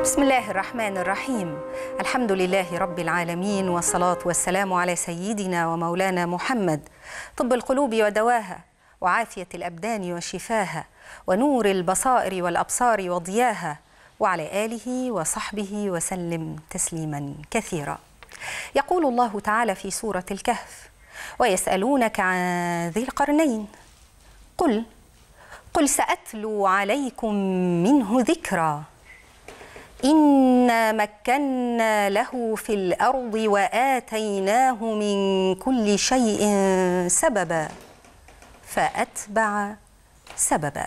بسم الله الرحمن الرحيم الحمد لله رب العالمين والصلاة والسلام على سيدنا ومولانا محمد طب القلوب ودواها وعافية الأبدان وشفاها ونور البصائر والأبصار وضياها وعلى آله وصحبه وسلم تسليما كثيرا يقول الله تعالى في سورة الكهف ويسألونك عن ذي القرنين قل قل سأتلو عليكم منه ذكرًا إنا مكنا له في الأرض وآتيناه من كل شيء سببا فأتبع سببا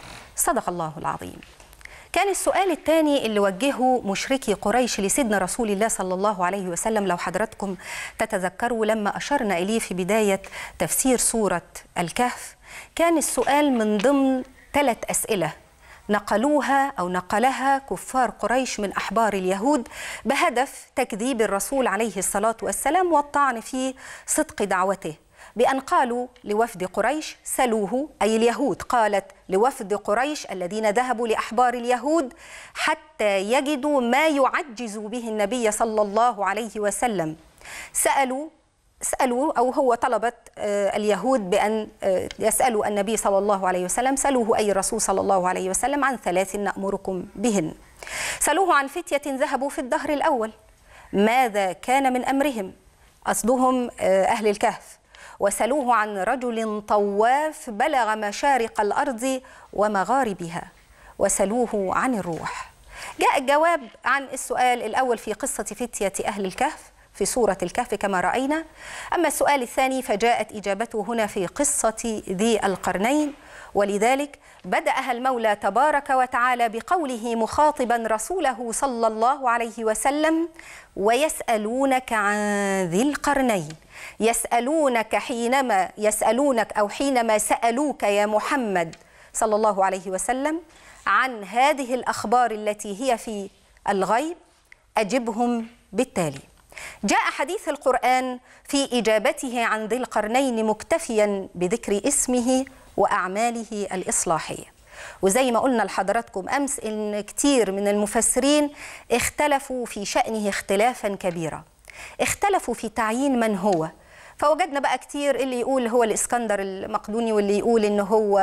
صدق الله العظيم كان السؤال الثاني اللي وجهه مشركي قريش لسيدنا رسول الله صلى الله عليه وسلم لو حضراتكم تتذكروا لما أشرنا إليه في بداية تفسير سورة الكهف كان السؤال من ضمن ثلاث أسئلة نقلوها او نقلها كفار قريش من احبار اليهود بهدف تكذيب الرسول عليه الصلاه والسلام والطعن في صدق دعوته بان قالوا لوفد قريش سلوه اي اليهود قالت لوفد قريش الذين ذهبوا لاحبار اليهود حتى يجدوا ما يعجز به النبي صلى الله عليه وسلم سالوا سألوا أو هو طلبت اليهود بأن يسألوا النبي صلى الله عليه وسلم سألوه أي الرسول صلى الله عليه وسلم عن ثلاث نأمركم بهن سألوه عن فتية ذهبوا في الدهر الأول ماذا كان من أمرهم قصدهم أهل الكهف وسألوه عن رجل طواف بلغ مشارق الأرض ومغاربها وسألوه عن الروح جاء الجواب عن السؤال الأول في قصة فتية أهل الكهف في سورة الكهف كما رأينا أما السؤال الثاني فجاءت إجابته هنا في قصة ذي القرنين ولذلك بدأها المولى تبارك وتعالى بقوله مخاطبا رسوله صلى الله عليه وسلم ويسألونك عن ذي القرنين يسألونك حينما يسألونك أو حينما سألوك يا محمد صلى الله عليه وسلم عن هذه الأخبار التي هي في الغيب أجبهم بالتالي جاء حديث القرآن في إجابته عن ذي القرنين مكتفيا بذكر اسمه وأعماله الإصلاحية وزي ما قلنا لحضراتكم أمس إن كتير من المفسرين اختلفوا في شأنه اختلافا كبيرا اختلفوا في تعيين من هو فوجدنا بقى كتير اللي يقول هو الاسكندر المقدوني واللي يقول ان هو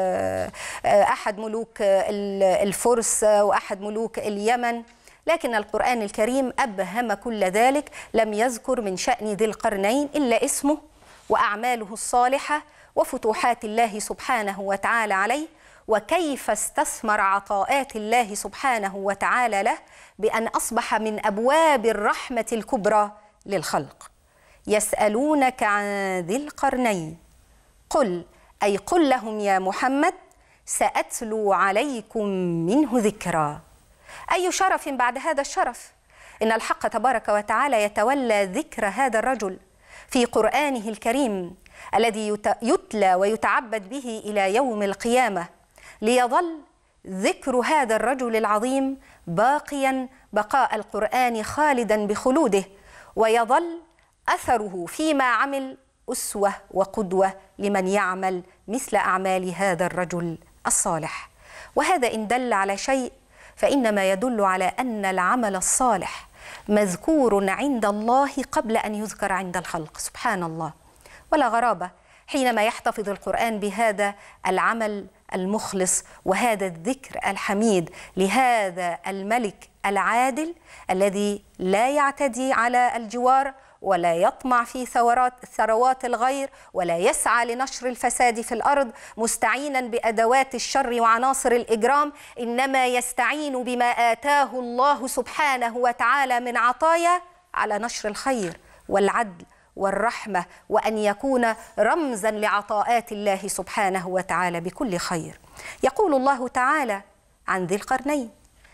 احد ملوك الفرس واحد ملوك اليمن لكن القرآن الكريم أبهم كل ذلك لم يذكر من شأن ذي القرنين إلا اسمه وأعماله الصالحة وفتوحات الله سبحانه وتعالى عليه وكيف استثمر عطاءات الله سبحانه وتعالى له بأن أصبح من أبواب الرحمة الكبرى للخلق يسألونك عن ذي القرنين قل أي قل لهم يا محمد سأتلو عليكم منه ذكرًا أي شرف بعد هذا الشرف إن الحق تبارك وتعالى يتولى ذكر هذا الرجل في قرآنه الكريم الذي يتلى ويتعبد به إلى يوم القيامة ليظل ذكر هذا الرجل العظيم باقيا بقاء القرآن خالدا بخلوده ويظل أثره فيما عمل أسوة وقدوة لمن يعمل مثل أعمال هذا الرجل الصالح وهذا إن دل على شيء فإنما يدل على أن العمل الصالح مذكور عند الله قبل أن يذكر عند الخلق سبحان الله ولا غرابة حينما يحتفظ القرآن بهذا العمل المخلص وهذا الذكر الحميد لهذا الملك العادل الذي لا يعتدي على الجوار ولا يطمع في ثورات ثروات الغير ولا يسعى لنشر الفساد في الارض مستعينا بادوات الشر وعناصر الاجرام انما يستعين بما اتاه الله سبحانه وتعالى من عطايا على نشر الخير والعدل والرحمه وان يكون رمزا لعطاءات الله سبحانه وتعالى بكل خير يقول الله تعالى عن ذي القرنين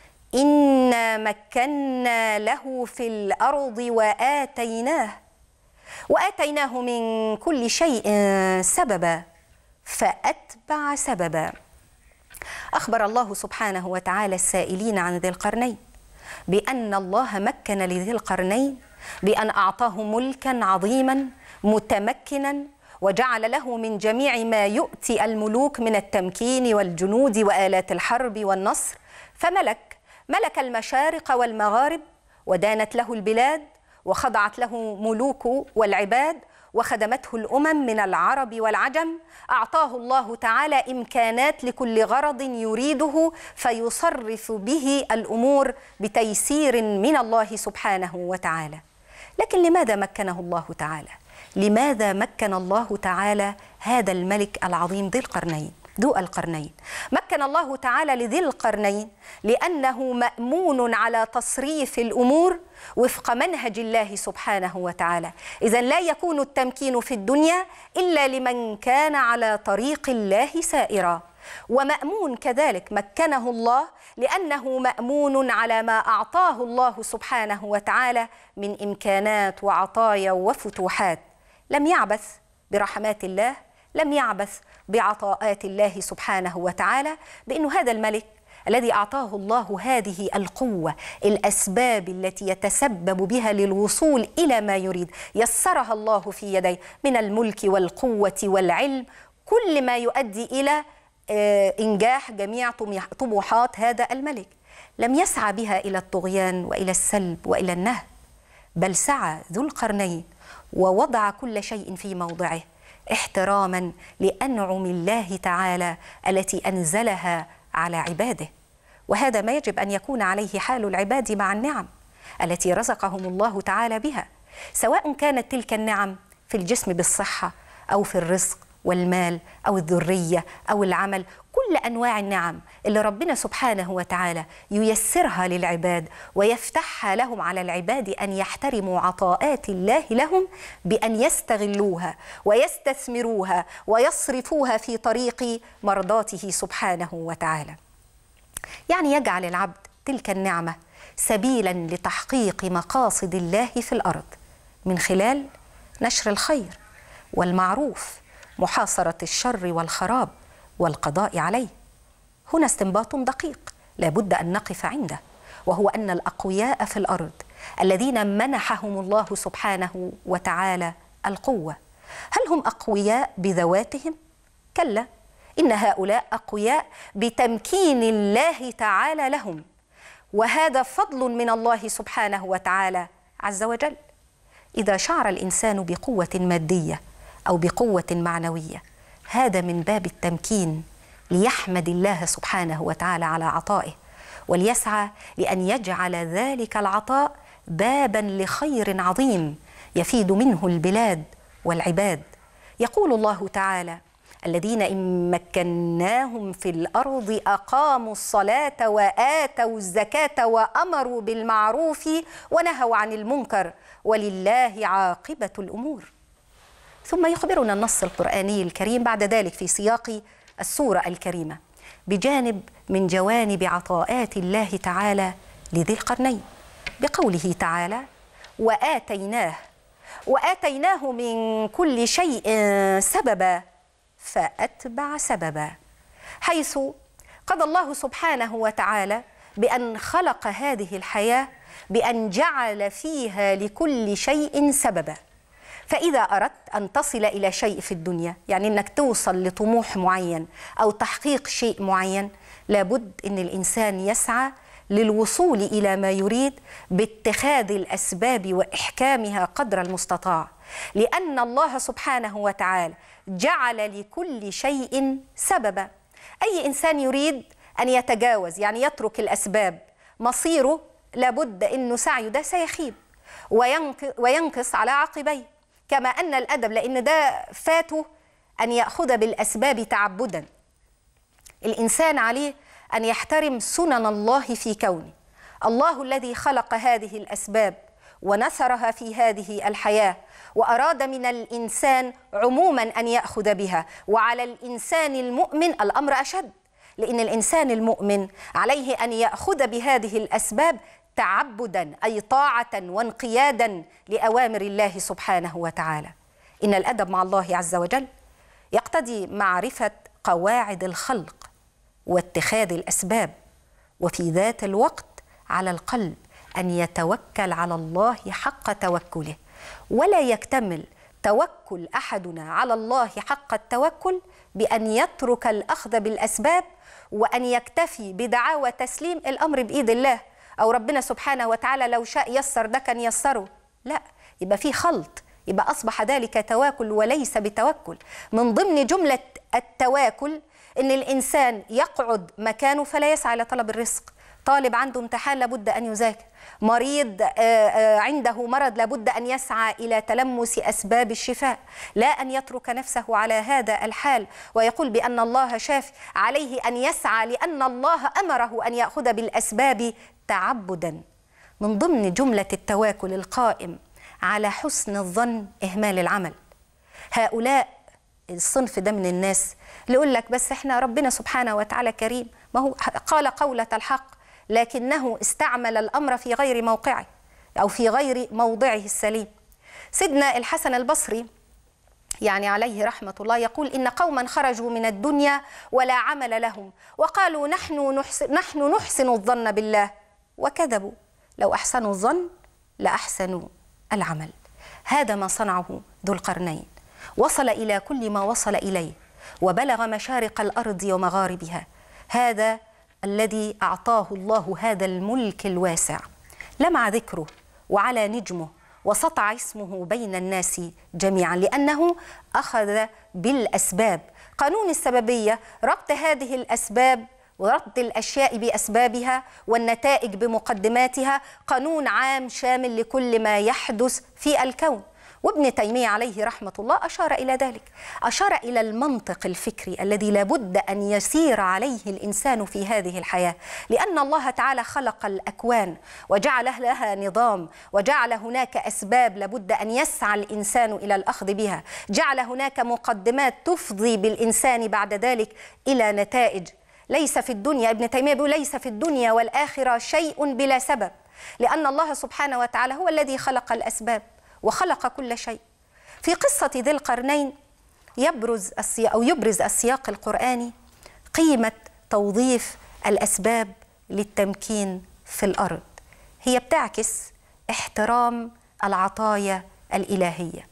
إنا مكنا له في الأرض وآتيناه وآتيناه من كل شيء سببا فأتبع سببا أخبر الله سبحانه وتعالى السائلين عن ذي القرنين بأن الله مكن لذي القرنين بأن أعطاه ملكا عظيما متمكنا وجعل له من جميع ما يؤتي الملوك من التمكين والجنود وآلات الحرب والنصر فملك ملك المشارق والمغارب ودانت له البلاد وخضعت له ملوك والعباد وخدمته الامم من العرب والعجم اعطاه الله تعالى امكانات لكل غرض يريده فيصرف به الامور بتيسير من الله سبحانه وتعالى لكن لماذا مكنه الله تعالى لماذا مكن الله تعالى هذا الملك العظيم ذي القرنين ذو القرنين مكن الله تعالى لذي القرنين لانه مامون على تصريف الامور وفق منهج الله سبحانه وتعالى اذا لا يكون التمكين في الدنيا الا لمن كان على طريق الله سائرا ومامون كذلك مكنه الله لانه مامون على ما اعطاه الله سبحانه وتعالى من امكانات وعطايا وفتوحات لم يعبث برحمات الله لم يعبث بعطاءات الله سبحانه وتعالى بانه هذا الملك الذي اعطاه الله هذه القوه الاسباب التي يتسبب بها للوصول الى ما يريد يسرها الله في يديه من الملك والقوه والعلم كل ما يؤدي الى انجاح جميع طموحات هذا الملك لم يسعى بها الى الطغيان والى السلب والى النهب بل سعى ذو القرنين ووضع كل شيء في موضعه احتراما لانعم الله تعالى التي انزلها على عباده وهذا ما يجب ان يكون عليه حال العباد مع النعم التي رزقهم الله تعالى بها سواء كانت تلك النعم في الجسم بالصحه او في الرزق والمال او الذريه او العمل كل انواع النعم اللي ربنا سبحانه وتعالى ييسرها للعباد ويفتحها لهم على العباد ان يحترموا عطاءات الله لهم بان يستغلوها ويستثمروها ويصرفوها في طريق مرضاته سبحانه وتعالى. يعني يجعل العبد تلك النعمه سبيلا لتحقيق مقاصد الله في الارض من خلال نشر الخير والمعروف محاصره الشر والخراب والقضاء عليه هنا استنباط دقيق لابد ان نقف عنده وهو ان الاقوياء في الارض الذين منحهم الله سبحانه وتعالى القوه هل هم اقوياء بذواتهم كلا ان هؤلاء اقوياء بتمكين الله تعالى لهم وهذا فضل من الله سبحانه وتعالى عز وجل اذا شعر الانسان بقوه ماديه او بقوه معنويه هذا من باب التمكين ليحمد الله سبحانه وتعالى على عطائه وليسعى لان يجعل ذلك العطاء بابا لخير عظيم يفيد منه البلاد والعباد يقول الله تعالى الذين ان مكناهم في الارض اقاموا الصلاه واتوا الزكاه وامروا بالمعروف ونهوا عن المنكر ولله عاقبه الامور ثم يخبرنا النص القرآني الكريم بعد ذلك في سياق السورة الكريمة بجانب من جوانب عطاءات الله تعالى لذي القرنين بقوله تعالى وآتيناه وآتيناه من كل شيء سببا فأتبع سببا حيث قضى الله سبحانه وتعالى بأن خلق هذه الحياة بأن جعل فيها لكل شيء سببا فإذا أردت أن تصل إلى شيء في الدنيا يعني أنك توصل لطموح معين أو تحقيق شيء معين لابد أن الإنسان يسعى للوصول إلى ما يريد باتخاذ الأسباب وإحكامها قدر المستطاع لأن الله سبحانه وتعالى جعل لكل شيء سببا أي إنسان يريد أن يتجاوز يعني يترك الأسباب مصيره لابد أنه سعيه ده سيخيب وينقص على عقبيه كما أن الأدب لأن ده فاته أن يأخذ بالأسباب تعبدا الإنسان عليه أن يحترم سنن الله في كونه الله الذي خلق هذه الأسباب ونثرها في هذه الحياة وأراد من الإنسان عموما أن يأخذ بها وعلى الإنسان المؤمن الأمر أشد لأن الإنسان المؤمن عليه أن يأخذ بهذه الأسباب تعبدا اي طاعه وانقيادا لاوامر الله سبحانه وتعالى ان الادب مع الله عز وجل يقتضي معرفه قواعد الخلق واتخاذ الاسباب وفي ذات الوقت على القلب ان يتوكل على الله حق توكله ولا يكتمل توكل احدنا على الله حق التوكل بان يترك الاخذ بالاسباب وان يكتفي بدعاوى تسليم الامر بايد الله او ربنا سبحانه وتعالى لو شاء يسر ده كان يسره لا يبقى في خلط يبقى اصبح ذلك تواكل وليس بتوكل من ضمن جمله التواكل ان الانسان يقعد مكانه فلا يسعى لطلب الرزق طالب عنده امتحان لابد ان يذاكر مريض عنده مرض لابد ان يسعى الى تلمس اسباب الشفاء لا ان يترك نفسه على هذا الحال ويقول بان الله شافي عليه ان يسعى لان الله امره ان ياخذ بالاسباب تعبدا من ضمن جمله التواكل القائم على حسن الظن اهمال العمل هؤلاء الصنف ده من الناس اللي يقول لك بس احنا ربنا سبحانه وتعالى كريم ما هو قال قولة الحق لكنه استعمل الامر في غير موقعه او في غير موضعه السليم سيدنا الحسن البصري يعني عليه رحمه الله يقول ان قوما خرجوا من الدنيا ولا عمل لهم وقالوا نحن نحسن نحن نحسن الظن بالله وكذبوا لو احسنوا الظن لاحسنوا العمل هذا ما صنعه ذو القرنين وصل الى كل ما وصل اليه وبلغ مشارق الارض ومغاربها هذا الذي اعطاه الله هذا الملك الواسع لمع ذكره وعلى نجمه وسطع اسمه بين الناس جميعا لانه اخذ بالاسباب قانون السببيه ربط هذه الاسباب وربط الاشياء باسبابها والنتائج بمقدماتها قانون عام شامل لكل ما يحدث في الكون وابن تيميه عليه رحمه الله اشار الى ذلك اشار الى المنطق الفكري الذي لابد ان يسير عليه الانسان في هذه الحياه لان الله تعالى خلق الاكوان وجعل لها نظام وجعل هناك اسباب لابد ان يسعى الانسان الى الاخذ بها جعل هناك مقدمات تفضي بالانسان بعد ذلك الى نتائج ليس في الدنيا ابن تيميه بيقول ليس في الدنيا والاخره شيء بلا سبب لان الله سبحانه وتعالى هو الذي خلق الاسباب وخلق كل شيء في قصة ذي القرنين يبرز السياق أو يبرز السياق القرآني قيمة توظيف الأسباب للتمكين في الأرض هي بتعكس احترام العطايا الإلهية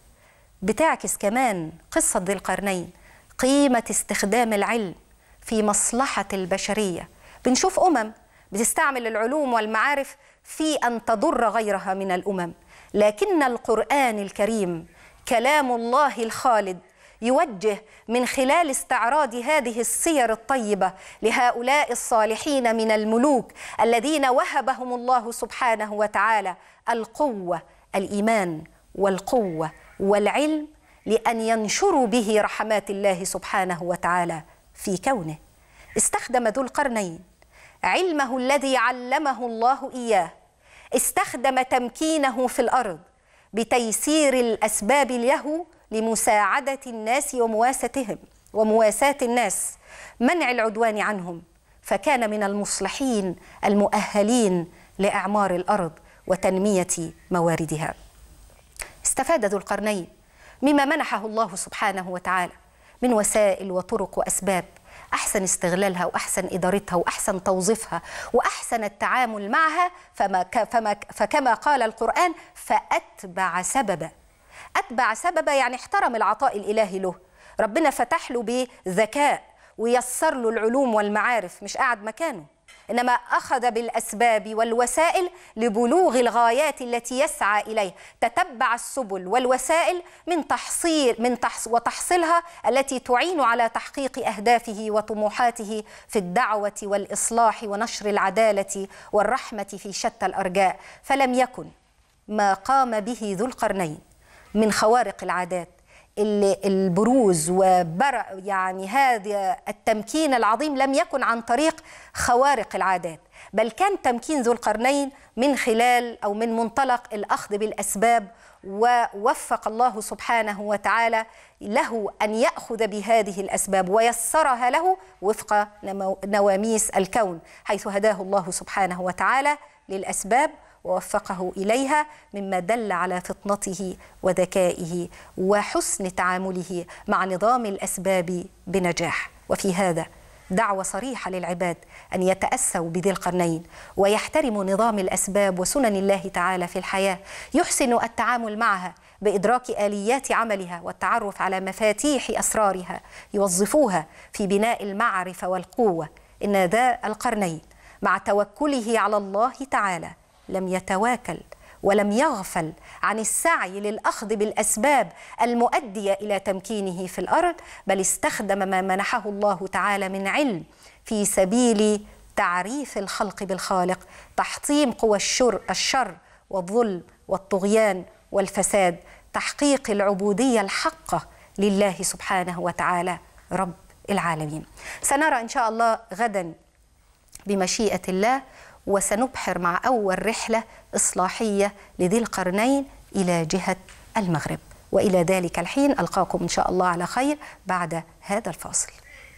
بتعكس كمان قصة ذي القرنين قيمة استخدام العلم في مصلحة البشرية بنشوف أمم بتستعمل العلوم والمعارف في أن تضر غيرها من الأمم لكن القران الكريم كلام الله الخالد يوجه من خلال استعراض هذه السير الطيبه لهؤلاء الصالحين من الملوك الذين وهبهم الله سبحانه وتعالى القوه الايمان والقوه والعلم لان ينشروا به رحمات الله سبحانه وتعالى في كونه استخدم ذو القرنين علمه الذي علمه الله اياه استخدم تمكينه في الارض بتيسير الاسباب له لمساعده الناس ومواستهم ومواساه الناس منع العدوان عنهم فكان من المصلحين المؤهلين لاعمار الارض وتنميه مواردها استفاد ذو القرنين مما منحه الله سبحانه وتعالى من وسائل وطرق واسباب احسن استغلالها واحسن ادارتها واحسن توظيفها واحسن التعامل معها فما فما فكما قال القران فاتبع سببا اتبع سببا يعني احترم العطاء الالهي له ربنا فتح له بذكاء ويسر له العلوم والمعارف مش قاعد مكانه انما اخذ بالاسباب والوسائل لبلوغ الغايات التي يسعى اليها تتبع السبل والوسائل من تحصيل من تحص وتحصيلها التي تعين على تحقيق اهدافه وطموحاته في الدعوه والاصلاح ونشر العداله والرحمه في شتى الارجاء فلم يكن ما قام به ذو القرنين من خوارق العادات البروز وبرع يعني هذا التمكين العظيم لم يكن عن طريق خوارق العادات بل كان تمكين ذو القرنين من خلال او من منطلق الاخذ بالاسباب ووفق الله سبحانه وتعالى له ان ياخذ بهذه الاسباب ويسرها له وفق نواميس الكون حيث هداه الله سبحانه وتعالى للاسباب ووفقه اليها مما دل على فطنته وذكائه وحسن تعامله مع نظام الاسباب بنجاح وفي هذا دعوة صريحة للعباد أن يتأسوا بذي القرنين ويحترموا نظام الأسباب وسنن الله تعالى في الحياة يحسنوا التعامل معها بإدراك آليات عملها والتعرف على مفاتيح أسرارها يوظفوها في بناء المعرفة والقوة إن ذا القرنين مع توكله على الله تعالى لم يتواكل ولم يغفل عن السعي للاخذ بالاسباب المؤديه الى تمكينه في الارض بل استخدم ما منحه الله تعالى من علم في سبيل تعريف الخلق بالخالق تحطيم قوى الشر الشر والظلم والطغيان والفساد تحقيق العبوديه الحقه لله سبحانه وتعالى رب العالمين سنرى ان شاء الله غدا بمشيئه الله وسنبحر مع أول رحلة إصلاحية لذي القرنين إلى جهة المغرب وإلى ذلك الحين ألقاكم إن شاء الله على خير بعد هذا الفاصل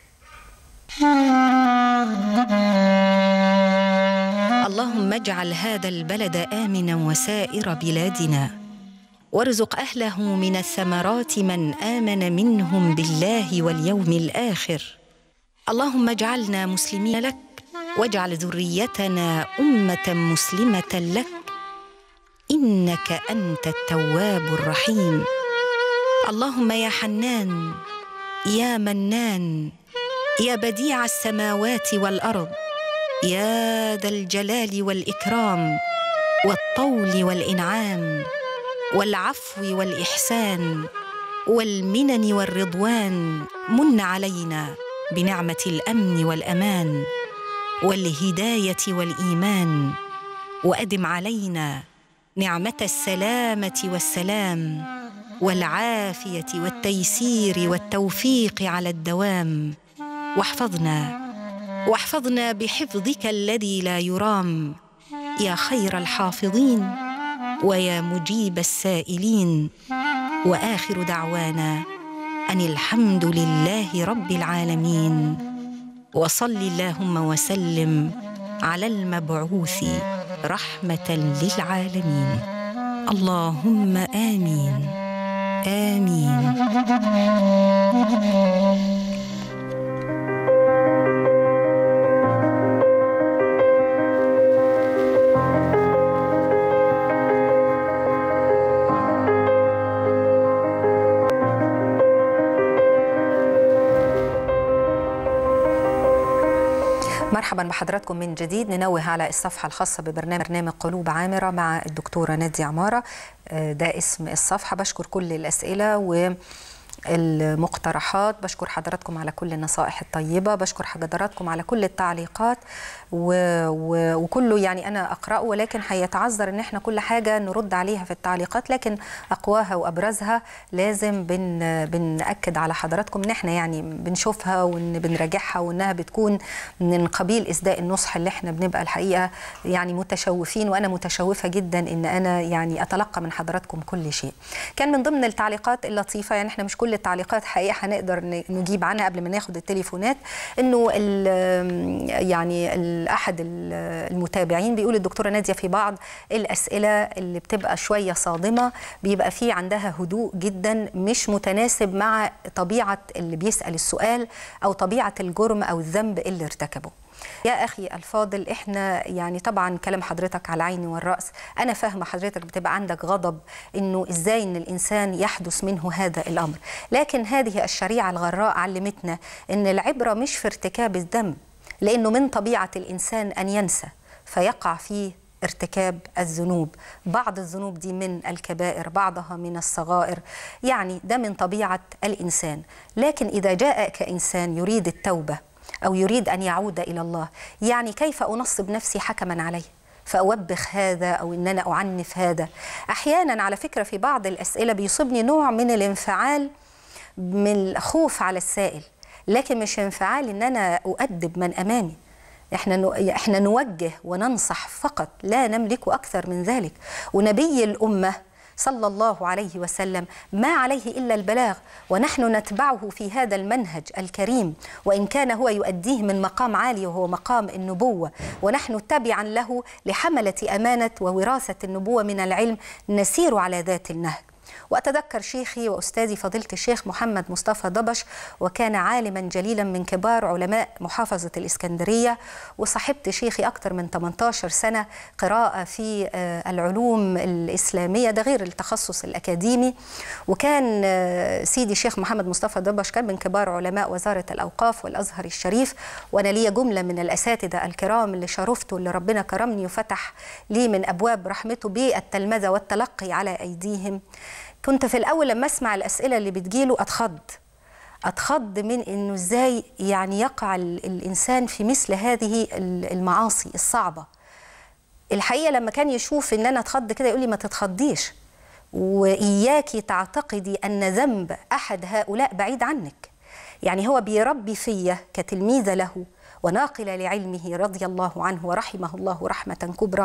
اللهم اجعل هذا البلد آمنا وسائر بلادنا وارزق أهله من الثمرات من آمن منهم بالله واليوم الآخر اللهم اجعلنا مسلمين لك واجعل ذريتنا امه مسلمه لك انك انت التواب الرحيم اللهم يا حنان يا منان يا بديع السماوات والارض يا ذا الجلال والاكرام والطول والانعام والعفو والاحسان والمنن والرضوان من علينا بنعمه الامن والامان والهدايه والايمان وادم علينا نعمه السلامه والسلام والعافيه والتيسير والتوفيق على الدوام واحفظنا واحفظنا بحفظك الذي لا يرام يا خير الحافظين ويا مجيب السائلين واخر دعوانا ان الحمد لله رب العالمين وصل اللهم وسلم على المبعوث رحمه للعالمين اللهم امين امين مرحبا بحضراتكم من جديد ننوه على الصفحة الخاصة ببرنامج برنامج قلوب عامرة مع الدكتورة نادية عمارة ده اسم الصفحة بشكر كل الأسئلة و المقترحات بشكر حضراتكم على كل النصائح الطيبة بشكر حضراتكم على كل التعليقات و... و... وكله يعني أنا أقرأه ولكن هيتعذر إن إحنا كل حاجة نرد عليها في التعليقات لكن أقواها وأبرزها لازم بن... بنأكد على حضراتكم إن إحنا يعني بنشوفها وإن بنراجعها وإنها بتكون من قبيل إسداء النصح اللي إحنا بنبقى الحقيقة يعني متشوفين وأنا متشوفة جدا إن أنا يعني أتلقى من حضراتكم كل شيء كان من ضمن التعليقات اللطيفة يعني إحنا مش كل التعليقات حقيقه هنقدر نجيب عنها قبل ما ناخد التليفونات انه ال يعني ال احد المتابعين بيقول الدكتوره ناديه في بعض الاسئله اللي بتبقى شويه صادمه بيبقى في عندها هدوء جدا مش متناسب مع طبيعه اللي بيسال السؤال او طبيعه الجرم او الذنب اللي ارتكبه يا اخي الفاضل احنا يعني طبعا كلام حضرتك على عيني والراس انا فاهمه حضرتك بتبقى عندك غضب انه ازاي ان الانسان يحدث منه هذا الامر لكن هذه الشريعه الغراء علمتنا ان العبره مش في ارتكاب الذنب لانه من طبيعه الانسان ان ينسى فيقع فيه ارتكاب الذنوب بعض الذنوب دي من الكبائر بعضها من الصغائر يعني ده من طبيعه الانسان لكن اذا جاءك انسان يريد التوبه أو يريد أن يعود إلى الله يعني كيف أنصب نفسي حكما عليه فأوبخ هذا أو إن أنا أعنف هذا أحيانا على فكرة في بعض الأسئلة بيصيبني نوع من الانفعال من الخوف على السائل لكن مش انفعال إن أنا أؤدب من أمامي احنا احنا نوجه وننصح فقط لا نملك اكثر من ذلك ونبي الامه صلى الله عليه وسلم ما عليه الا البلاغ ونحن نتبعه في هذا المنهج الكريم وان كان هو يؤديه من مقام عالي وهو مقام النبوه ونحن تبعا له لحمله امانه ووراثه النبوه من العلم نسير على ذات النهج وأتذكر شيخي وأستاذي فضيلة الشيخ محمد مصطفى ضبش وكان عالما جليلا من كبار علماء محافظة الإسكندرية وصاحبت شيخي أكثر من 18 سنة قراءة في العلوم الإسلامية ده غير التخصص الأكاديمي وكان سيدي الشيخ محمد مصطفى ضبش كان من كبار علماء وزارة الأوقاف والأزهر الشريف وأنا ليا جملة من الأساتذة الكرام اللي شرفت واللي ربنا كرمني وفتح لي من أبواب رحمته بالتلمذة والتلقي على أيديهم كنت في الأول لما أسمع الأسئلة اللي بتجيله أتخض أتخض من إنه إزاي يعني يقع الإنسان في مثل هذه المعاصي الصعبة الحقيقة لما كان يشوف إن أنا أتخض كده يقول لي ما تتخضيش وإياكي تعتقدي أن ذنب أحد هؤلاء بعيد عنك يعني هو بيربي فيا كتلميذة له وناقلة لعلمه رضي الله عنه ورحمه الله رحمة كبرى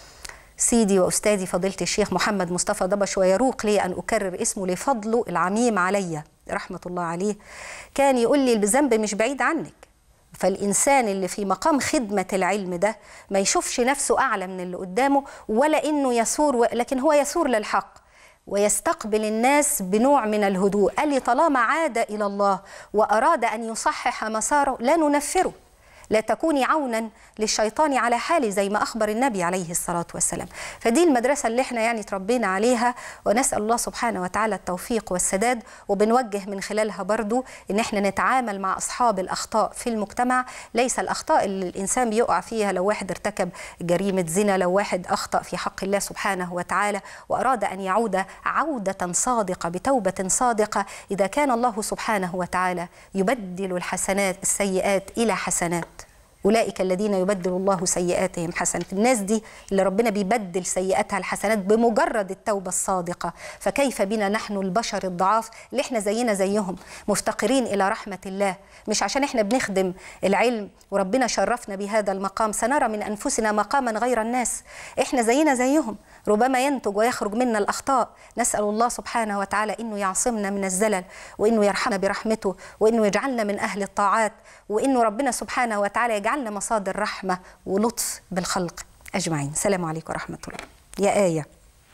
سيدي وأستاذي فضيلة الشيخ محمد مصطفى ضبش ويروق لي أن أكرر اسمه لفضله العميم علي رحمة الله عليه كان يقول لي الذنب مش بعيد عنك فالإنسان اللي في مقام خدمة العلم ده ما يشوفش نفسه أعلى من اللي قدامه ولا إنه يسور لكن هو يسور للحق ويستقبل الناس بنوع من الهدوء قال لي طالما عاد إلى الله وأراد أن يصحح مساره لا ننفره لا تكوني عونا للشيطان على حالي زي ما اخبر النبي عليه الصلاه والسلام فدي المدرسه اللي احنا يعني تربينا عليها ونسال الله سبحانه وتعالى التوفيق والسداد وبنوجه من خلالها برضو ان احنا نتعامل مع اصحاب الاخطاء في المجتمع ليس الاخطاء اللي الانسان بيقع فيها لو واحد ارتكب جريمه زنا لو واحد اخطا في حق الله سبحانه وتعالى واراد ان يعود عوده صادقه بتوبه صادقه اذا كان الله سبحانه وتعالى يبدل الحسنات السيئات الى حسنات أولئك الذين يبدل الله سيئاتهم حسنات الناس دي اللي ربنا بيبدل سيئاتها الحسنات بمجرد التوبة الصادقة فكيف بنا نحن البشر الضعاف اللي احنا زينا زيهم مفتقرين إلى رحمة الله مش عشان احنا بنخدم العلم وربنا شرفنا بهذا المقام سنرى من أنفسنا مقاما غير الناس احنا زينا زيهم ربما ينتج ويخرج منا الأخطاء نسأل الله سبحانه وتعالى إنه يعصمنا من الزلل وإنه يرحمنا برحمته وإنه يجعلنا من أهل الطاعات وإنه ربنا سبحانه وتعالى يجعلنا مصادر رحمة ولطف بالخلق أجمعين السلام عليكم ورحمة الله يا آية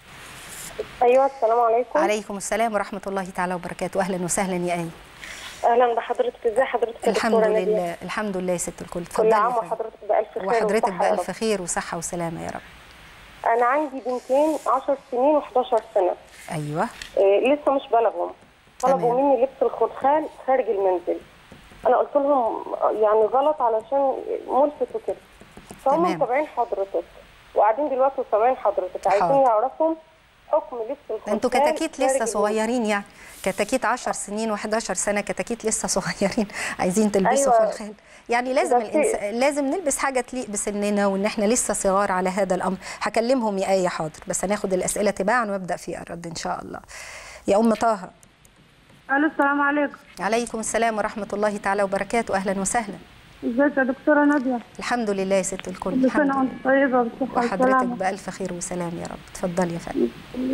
أيوة السلام عليكم عليكم السلام ورحمة الله تعالى وبركاته أهلا وسهلا يا آية اهلا بحضرتك ازي حضرتك الحمد لله الحمد لله يا ست الكل كل عام وحضرتك بالف خير وحضرتك بالف خير وصحه وسلامه يا رب انا عندي بنتين 10 سنين و11 سنه ايوه إيه لسه مش بلغهم طلبوا مني لبس الخدخان خارج المنزل انا قلت لهم يعني غلط علشان ملفت وكده فهم متابعين حضرتك وقاعدين دلوقتي وسامعين حضرتك عايزين يعرفوا حكم لبس الخدخان انتوا كتاكيت لسه صغيرين يعني كتاكيت 10 سنين و11 سنه كتاكيت لسه صغيرين عايزين تلبسوا أيوة. خلخال يعني لازم الإنس... لازم نلبس حاجه تليق بسننا وان احنا لسه صغار على هذا الامر هكلمهم يا ايه حاضر بس هناخد الاسئله تباعا وابدا في الرد ان شاء الله يا ام طه الو السلام عليكم عليكم السلام ورحمه الله تعالى وبركاته اهلا وسهلا ازيك يا دكتوره ناديه الحمد لله يا ست الكل كل سنه وانت طيبه بالصحه وحضرتك بالف خير وسلام يا رب اتفضلي يا فندم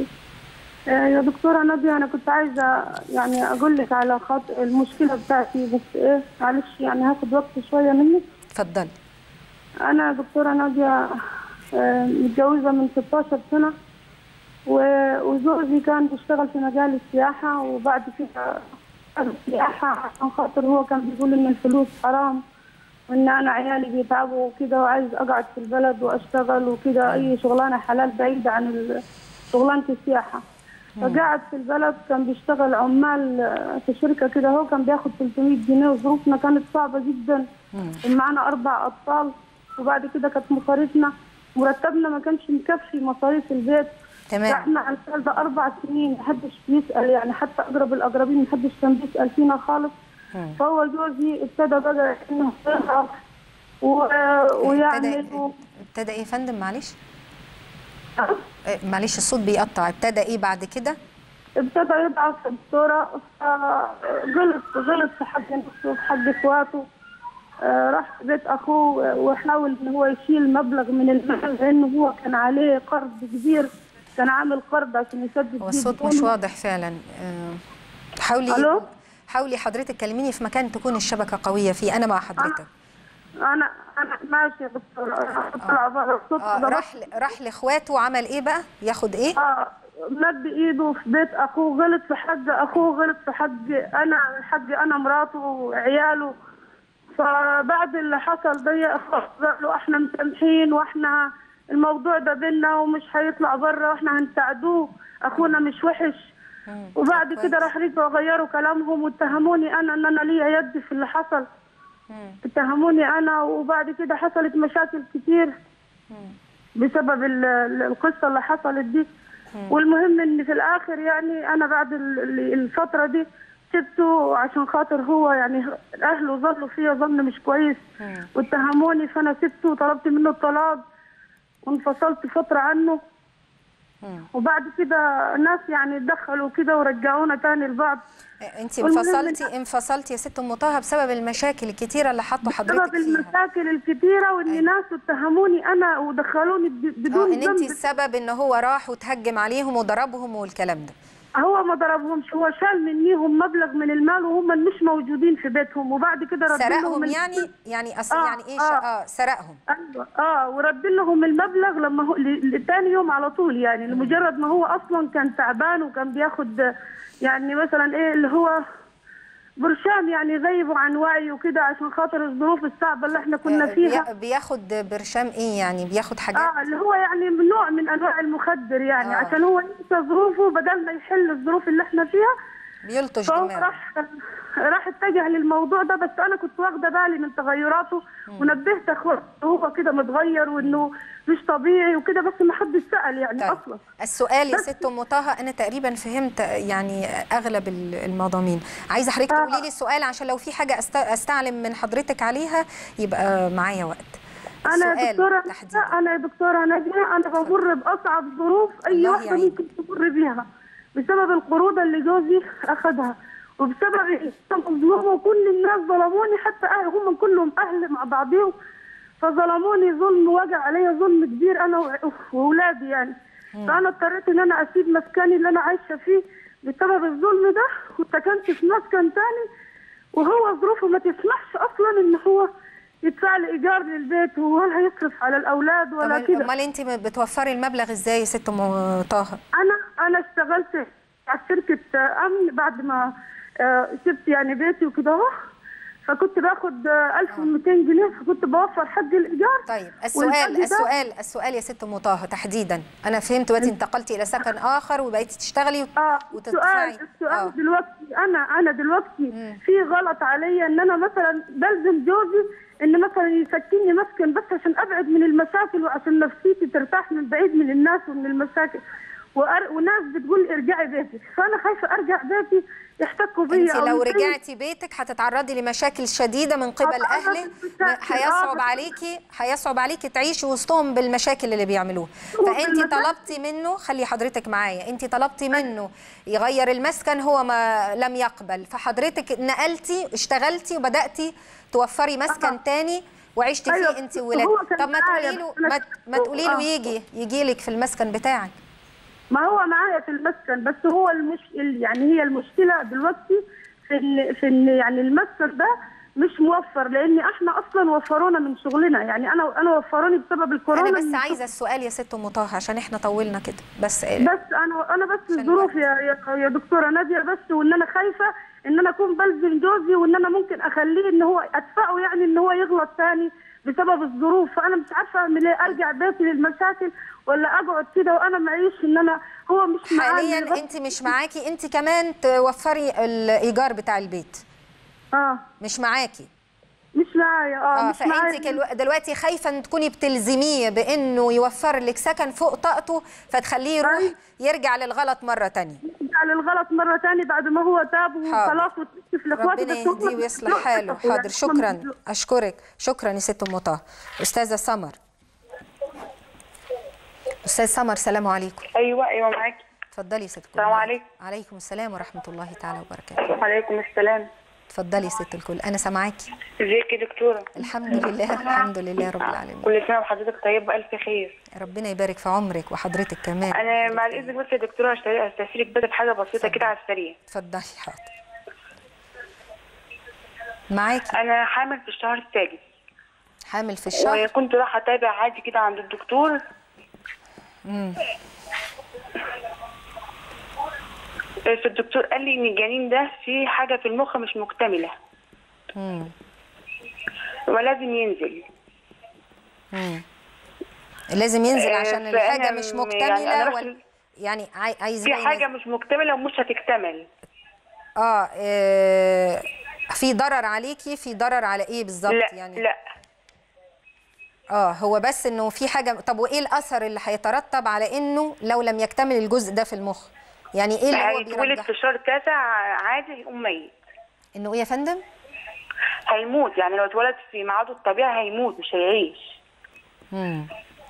يا دكتوره ناديه انا كنت عايزه يعني اقول لك على خط المشكله بتاعتي بس ايه معلش يعني هاخد وقت شويه منك اتفضلي انا دكتوره ناديه متجوزه من 16 سنه وزوجي كان بيشتغل في مجال السياحه وبعد كده السياحه عشان خاطر هو كان بيقول ان الفلوس حرام وان انا عيالي بيتعبوا وكده وعايز اقعد في البلد واشتغل وكده اي شغلانه حلال بعيده عن شغلانه السياحه فقعد في البلد كان بيشتغل عمال في شركه كده هو كان بياخد 300 جنيه وظروفنا كانت صعبه جدا معانا اربع اطفال وبعد كده كانت مصاريفنا مرتبنا ما كانش مكفي مصاريف البيت تمام احنا على الفعل ده اربع سنين محدش بيسال يعني حتى اقرب الاقربين محدش كان بيسال فينا خالص مم. فهو جوزي ابتدى بقى انه يضعف ويعمل ابتدى ايه يا فندم معلش؟ معلش الصوت بيقطع ابتدى ايه بعد كده؟ ابتدى يضعف في الدكتورة غلط غلط في حق نفسه وفي حق اخواته راح بيت اخوه وحاول ان هو يشيل مبلغ من المال لانه هو كان عليه قرض كبير كان عامل قرض عشان يسدد هو الصوت مش واضح فعلا حاولي الو حاولي حضرتك كلميني في مكان تكون الشبكه قويه فيه انا مع حضرتك انا انا ماشي يا دكتور طلع بره الصوت آه راح راح لاخواته وعمل ايه بقى؟ ياخد ايه؟ اه مد ايده في بيت اخوه غلط في حق اخوه غلط في حق انا حق انا مراته وعياله فبعد اللي حصل ده قال له احنا مسامحين واحنا الموضوع ده بينا ومش هيطلع بره واحنا هنساعدوه اخونا مش وحش وبعد كده راح رجعوا غيروا كلامهم واتهموني انا ان انا ليا يد في اللي حصل اتهموني انا وبعد كده حصلت مشاكل كتير بسبب ال- ال- القصه اللي حصلت دي والمهم ان في الاخر يعني انا بعد ال- ال- الفتره دي سبته عشان خاطر هو يعني اهله ظنوا فيا ظن مش كويس واتهموني فانا سبته وطلبت منه الطلاق وانفصلت فتره عنه وبعد كده ناس يعني دخلوا كده ورجعونا تاني لبعض انت والمهم انفصلتي انفصلتي يا ست ام طه بسبب المشاكل الكتيره اللي حطوا حضرتك بسبب فيها المشاكل الكتيره وان ناس اتهموني انا ودخلوني ب- اه بدون ان انت ذنب السبب ان هو راح وتهجم عليهم وضربهم والكلام ده هو ما ضربهمش هو شال منيهم مبلغ من المال وهم مش موجودين في بيتهم وبعد كده رد لهم سرقهم ال- يعني يعني اصل آه، يعني ايه آه. ش- اه سرقهم ايوه اه ورد لهم المبلغ لما هو ل- لتاني يوم على طول يعني لمجرد ما هو اصلا كان تعبان وكان بياخد يعني مثلا ايه اللي هو برشام يعني غيبوا عن وعي وكده عشان خاطر الظروف الصعبه اللي احنا كنا آه، فيها بي- بياخد برشام ايه يعني بياخد حاجات اه اللي هو يعني نوع من انواع المخدر يعني آه. آه. عشان هو ينسى ظروفه بدل ما يحل الظروف اللي احنا فيها بيلطش فهو دماغه راح راح اتجه للموضوع ده بس انا كنت واخده بالي من تغيراته ونبهت اخوه هو كده متغير وانه مش طبيعي وكده بس ما حدش سال يعني طيب اصلا السؤال يا بس- ست ام طه انا تقريبا فهمت يعني اغلب ال- المضامين عايزه حضرتك آه. تقولي لي السؤال عشان لو في حاجه أست- استعلم من حضرتك عليها يبقى معايا وقت انا يا السؤال دكتوره تحديدا انا يا دكتوره نجمه انا بمر باصعب ظروف اي الله واحده يعينك. ممكن تمر بيها بسبب القروض اللي جوزي اخذها وبسبب إن مظلومه وكل الناس ظلموني حتى اهل هم كلهم اهل مع بعضهم فظلموني ظلم وجع عليا ظلم كبير انا و- واولادي يعني فانا اضطريت ان انا اسيب مسكني اللي انا عايشه فيه بسبب الظلم ده وسكنت في مسكن تاني وهو ظروفه ما تسمحش اصلا ان هو يدفع لي ايجار للبيت ولا هيصرف على الاولاد ولا طب كده امال انت بتوفري المبلغ ازاي يا ست ام طه انا انا اشتغلت على شركه امن بعد ما آه، سبت يعني بيتي وكده اهو فكنت باخد آه، 1200 جنيه فكنت بوفر حق الايجار طيب السؤال والحق ده- السؤال السؤال يا ست ام طه تحديدا انا فهمت دلوقتي انتقلتي الى سكن اخر وبقيتي تشتغلي اه وتدفعي السؤال السؤال دلوقتي انا انا دلوقتي في غلط عليا ان انا مثلا بلزم جوزي ان مثلا يسكنني مسكن بس عشان ابعد من المشاكل وعشان نفسيتي ترتاح من بعيد من الناس ومن المشاكل وأر... وناس بتقول لي ارجعي بيتك فانا خايفه ارجع بيتي يحتكوا بيا انت أو لو يسيبوا- رجعتي بيتك هتتعرضي لمشاكل شديده من قبل هتعرض اهلك لمشاكل، هيصعب آه. عليكي هيصعب عليكي تعيشي وسطهم بالمشاكل اللي بيعملوها هو فانت بالمشاكل. طلبتي منه خلي حضرتك معايا انت طلبتي منه يغير المسكن هو ما لم يقبل فحضرتك نقلتي اشتغلتي وبداتي توفري مسكن آه. تاني وعشتي فيه أيوة، انت هو وولادك كان طب ما معايا، تقولي له بس أنا ما, ما شفته، تقولي له آه. يجي يجي لك في المسكن بتاعك ما هو معايا في المسكن بس هو المش... يعني هي المشكله دلوقتي في ان في ان يعني المسكن ده مش موفر لان احنا اصلا وفرونا من شغلنا يعني انا انا وفروني بسبب الكورونا انا بس من عايزه السؤال يا ست ام طه عشان احنا طولنا كده بس بس انا انا بس عشان الظروف الوقت. يا يا, يا دكتوره ناديه بس وان انا خايفه ان انا اكون بلزم جوزي وان انا ممكن اخليه ان هو ادفعه يعني ان هو يغلط تاني بسبب الظروف فانا مش عارفه اعمل ايه ارجع بيتي للمشاكل ولا اقعد كده وانا معيش ان انا هو مش معايا حاليا بس- انت مش معاكي انت كمان توفري الايجار بتاع البيت اه مش معاكي مش معايا اه, اه مش معايا فانت كلو- دلوقتي خايفه ان تكوني بتلزميه بانه يوفر لك سكن فوق طاقته فتخليه يروح أيوة. يرجع للغلط مره تانية على الغلط مره تاني بعد ما هو تاب حاضر. وخلاص وتكشف لاخواته ربنا بس هم يهديه ويصلح مش حاله يعني حاضر هم شكرا مش- اشكرك شكرا يا ست ام طه استاذه سمر استاذ سمر سلام عليكم ايوه ايوه معاكي اتفضلي يا ست الكل السلام عليكم. عليكم السلام ورحمه الله تعالى وبركاته وعليكم السلام اتفضلي يا ست الكل انا سامعاكي ازيك يا دكتوره الحمد لله الحمد لله رب العالمين كل سنه وحضرتك طيب بالف خير ربنا يبارك في عمرك وحضرتك كمان انا بعد اذنك بس يا دكتوره هشتري- هستفيدك بس بحاجه بسيطه كده على السريع اتفضلي حاضر معاكي انا حامل في الشهر السادس حامل في الشهر وكنت رايحه اتابع عادي كده عند الدكتور فالدكتور قال لي ان الجنين ده في حاجه في المخ مش مكتمله مم. ولازم ينزل مم. لازم ينزل آه، عشان فأنا الحاجه مش م- يعني مكتمله أنا رحت ولا يعني عاي- في عايزين حاجه مش مكتمله ومش هتكتمل اه آه، في ضرر عليكي في ضرر على ايه بالظبط لا يعني لا اه هو بس انه في حاجه طب وايه الاثر اللي هيترتب على انه لو لم يكتمل الجزء ده في المخ يعني ايه اللي هو هيتولد بيرجح في شهر تاسع عادي هيقوم ميت انه ايه يا فندم هيموت يعني لو اتولد في ميعاده الطبيعي هيموت مش هيعيش امم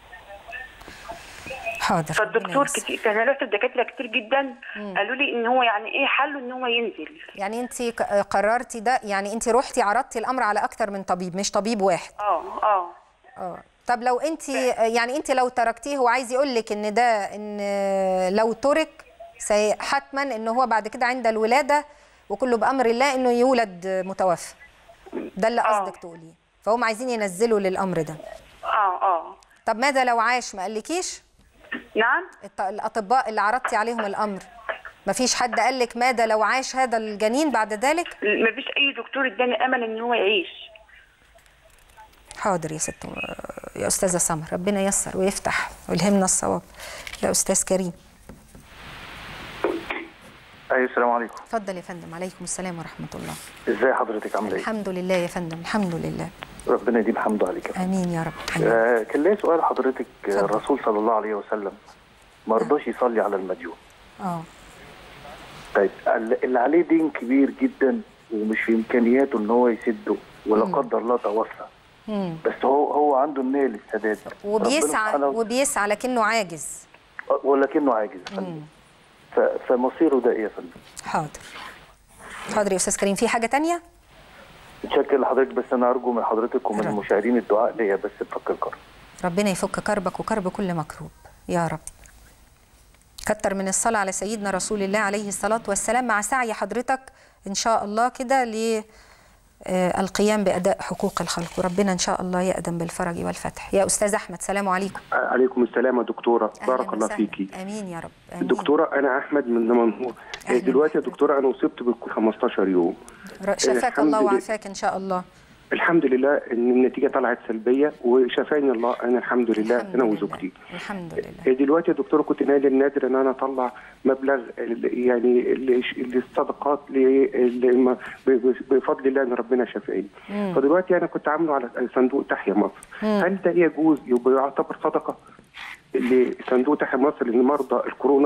حاضر فالدكتور ربنا ييسر. كتير كان رحت الدكاتره كتير جدا قالوا لي ان هو يعني ايه حله ان هو ينزل يعني انت قررتي ده يعني انت رحتي عرضتي الامر على اكتر من طبيب مش طبيب واحد اه اه اه طب لو انت يعني انت لو تركتيه هو عايز يقول لك ان ده ان لو ترك سي- حتما ان هو بعد كده عند الولاده وكله بامر الله انه يولد متوفى ده اللي آه. قصدك تقوليه فهم عايزين ينزلوا للامر ده اه اه طب ماذا لو عاش ما قالكيش نعم الط- الاطباء اللي عرضتي عليهم الامر ما فيش حد قال لك ماذا لو عاش هذا الجنين بعد ذلك مفيش اي دكتور اداني امل ان هو يعيش حاضر يا ست يا استاذه سمر ربنا ييسر ويفتح ويلهمنا الصواب يا استاذ كريم ايوه السلام عليكم اتفضل يا فندم عليكم السلام ورحمه الله ازاي حضرتك عامله ايه الحمد لله يا فندم الحمد لله ربنا يديم حمده عليك يا فندم. امين يا رب آمين. آه كان ليا سؤال حضرتك آه، اتفضل. الرسول صلى الله عليه وسلم ما رضاش يصلي على المديون اه طيب ال- اللي عليه دين كبير جدا ومش في امكانياته ان هو يسده ولا قدر الله توفى مم. بس هو هو عنده النيه للسداد ربنا وبيسعى سبحانه و- وبيسعى لكنه عاجز ولكنه عاجز يا فندم ف- فمصيره ده ايه يا فندم؟ حاضر حاضر يا استاذ كريم في حاجه تانية متشكر لحضرتك بس انا ارجو من حضرتك ومن رب. المشاهدين الدعاء ليا بس بفك الكرب ربنا يفك كربك وكرب كل مكروب يا رب كتر من الصلاة على سيدنا رسول الله عليه الصلاة والسلام مع سعي حضرتك إن شاء الله كده للقيام بأداء حقوق الخلق وربنا إن شاء الله يقدم بالفرج والفتح يا أستاذ أحمد سلام عليكم عليكم السلام يا دكتورة أهلاً بارك الله وسهلاً. فيكي آمين يا رب آمين. دكتورة أنا أحمد من منهور أهلاً دلوقتي يا بحضرتك. دكتورة أنا أصبت بال 15 يوم ر- شفاك الحمد الله لله. وعافاك إن شاء الله الحمد لله إن النتيجة طلعت سلبية وشفاني الله أنا الحمد لله الحمد أنا لله. وزوجتي الحمد لله دلوقتي يا دكتورة كنت نادر نادر إن أنا أطلع مبلغ ال- يعني ال- للصدقات ل- ل- ب- ب- بفضل الله إن ربنا شفاني فدلوقتي أنا كنت عامله على صندوق تحيا مصر هل ده يجوز يبقى يعتبر صدقة لصندوق تحيا مصر لمرضى الكورونا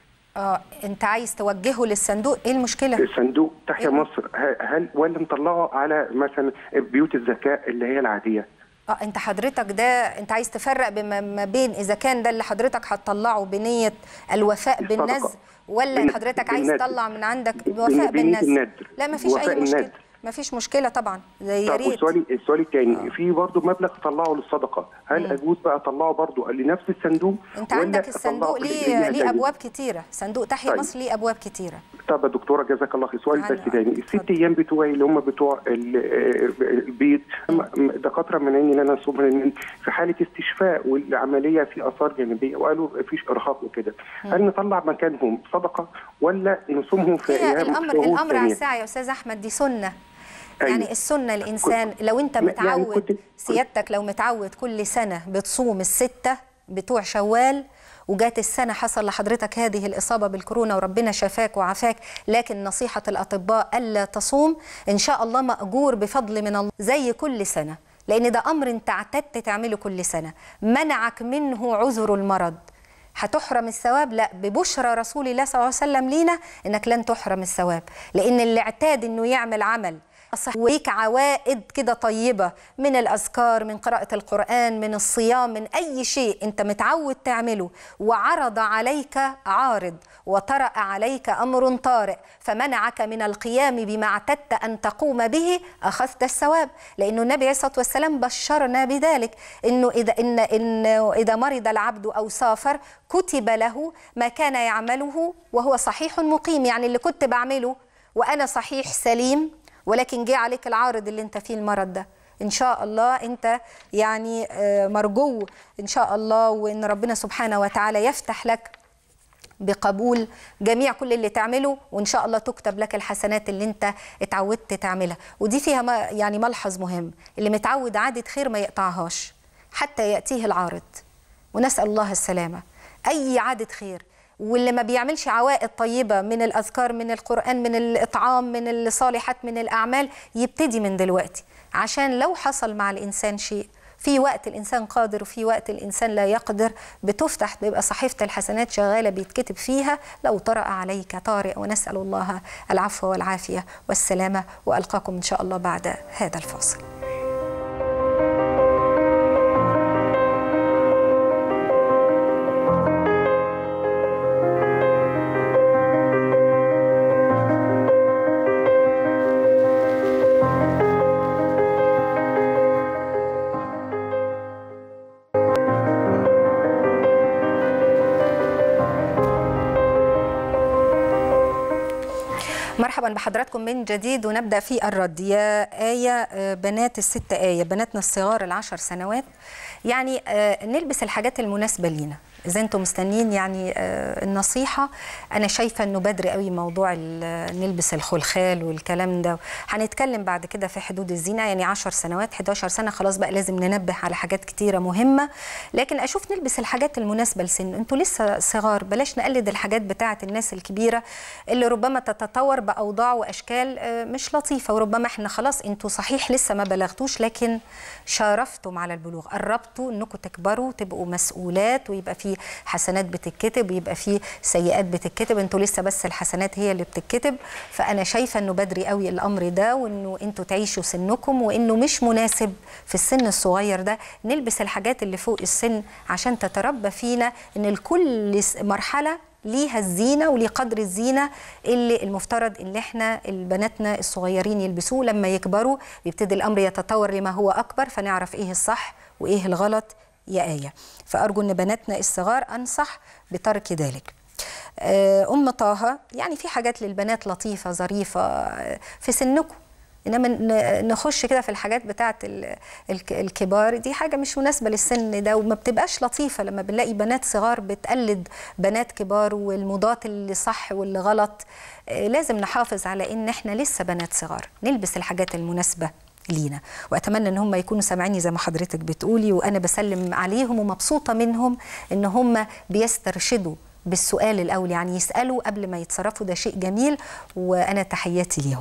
اه انت عايز توجهه للصندوق ايه المشكله صندوق تحيا إيه؟ مصر ه- هل ولا نطلعه على مثلا بيوت الزكاة اللي هي العادية اه انت حضرتك ده انت عايز تفرق بما ما بين اذا كان ده اللي حضرتك هتطلعه بنيه الوفاء الصدقة. بالنذر ولا بن- حضرتك عايز بالنذر. تطلع من عندك بن- بوفاء بنية بالنذر النذر. لا ما فيش وفاء اي مشكله النذر. ما فيش مشكله طبعا ده يا طب ريت والسؤال السؤال الثاني في برضه مبلغ طلعه للصدقة هل اجوز بقى اطلعه برضه لنفس الصندوق انت ولا عندك أطلعه الصندوق في ليه الجهة ليه التانية؟ ابواب كتيره صندوق تحيا طيب. مصر ليه ابواب كتيره طب يا دكتوره جزاك الله خير سؤال عنه. بس تاني الست اتفضل. ايام بتوعي اللي هم بتوع ال- آه، البيض م- دكاتره منعني ان انا اصوم لان في حاله استشفاء والعمليه في اثار جانبيه وقالوا مفيش ارهاق وكده هل نطلع مكانهم صدقه ولا نصومهم في هي ايام الامر شهور الامر على تانية؟ الساعه يا استاذ احمد دي سنه أيوة. يعني السنه الانسان لو انت يعني متعود كنت- سيادتك لو متعود كل سنه بتصوم السته بتوع شوال وجات السنه حصل لحضرتك هذه الاصابه بالكورونا وربنا شفاك وعافاك لكن نصيحه الاطباء الا تصوم ان شاء الله ماجور بفضل من الله زي كل سنه لان ده امر انت اعتدت تعمله كل سنه منعك منه عذر المرض هتحرم الثواب لا ببشرى رسول الله صلى الله عليه وسلم لينا انك لن تحرم الثواب لان اللي اعتاد انه يعمل عمل صح وليك عوائد كده طيبة من الأذكار من قراءة القرآن من الصيام من أي شيء أنت متعود تعمله وعرض عليك عارض وطرأ عليك أمر طارئ فمنعك من القيام بما اعتدت أن تقوم به أخذت الثواب لأنه النبي عليه الصلاة والسلام بشرنا بذلك إنه إذا إن إنه إذا مرض العبد أو سافر كتب له ما كان يعمله وهو صحيح مقيم يعني اللي كنت بعمله وأنا صحيح سليم ولكن جه عليك العارض اللي انت فيه المرض ده ان شاء الله انت يعني آه، مرجو ان شاء الله وان ربنا سبحانه وتعالى يفتح لك بقبول جميع كل اللي تعمله وان شاء الله تكتب لك الحسنات اللي انت اتعودت تعملها ودي فيها ما يعني ملحظ مهم اللي متعود عاده خير ما يقطعهاش حتى ياتيه العارض ونسال الله السلامه اي عاده خير واللي ما بيعملش عوائد طيبة من الأذكار من القرآن من الإطعام من الصالحات من الأعمال يبتدي من دلوقتي عشان لو حصل مع الإنسان شيء في وقت الإنسان قادر وفي وقت الإنسان لا يقدر بتفتح بيبقى صحيفة الحسنات شغالة بيتكتب فيها لو طرأ عليك طارئ ونسأل الله العفو والعافية والسلامة وألقاكم إن شاء الله بعد هذا الفاصل مرحبا بحضراتكم من جديد ونبدا في الرد يا ايه بنات الست ايه بناتنا الصغار العشر سنوات يعني نلبس الحاجات المناسبه لينا اذا انتم مستنيين يعني النصيحه انا شايفه انه بدري قوي موضوع نلبس الخلخال والكلام ده هنتكلم بعد كده في حدود الزينه يعني 10 سنوات 11 سنه خلاص بقى لازم ننبه على حاجات كتيره مهمه لكن اشوف نلبس الحاجات المناسبه لسن انتوا لسه صغار بلاش نقلد الحاجات بتاعه الناس الكبيره اللي ربما تتطور باوضاع واشكال مش لطيفه وربما احنا خلاص انتوا صحيح لسه ما بلغتوش لكن شارفتم على البلوغ قربتوا انكم تكبروا تبقوا مسؤولات ويبقى في حسنات بتتكتب ويبقى في سيئات بتتكتب انتوا لسه بس الحسنات هي اللي بتتكتب فانا شايفه انه بدري قوي الامر ده وانه انتوا تعيشوا سنكم وانه مش مناسب في السن الصغير ده نلبس الحاجات اللي فوق السن عشان تتربى فينا ان الكل مرحله ليها الزينة وليه قدر الزينة اللي المفترض ان احنا بناتنا الصغيرين يلبسوه لما يكبروا يبتدي الامر يتطور لما هو اكبر فنعرف ايه الصح وايه الغلط يا آية فأرجو أن بناتنا الصغار أنصح بترك ذلك أم طه يعني في حاجات للبنات لطيفة ظريفة في سنكم انما نخش كده في الحاجات بتاعه الكبار دي حاجه مش مناسبه للسن ده وما بتبقاش لطيفه لما بنلاقي بنات صغار بتقلد بنات كبار والموضات اللي صح واللي غلط لازم نحافظ على ان احنا لسه بنات صغار نلبس الحاجات المناسبه لينا واتمنى ان هم يكونوا سامعيني زي ما حضرتك بتقولي وانا بسلم عليهم ومبسوطه منهم ان هم بيسترشدوا بالسؤال الاول يعني يسالوا قبل ما يتصرفوا ده شيء جميل وانا تحياتي ليهم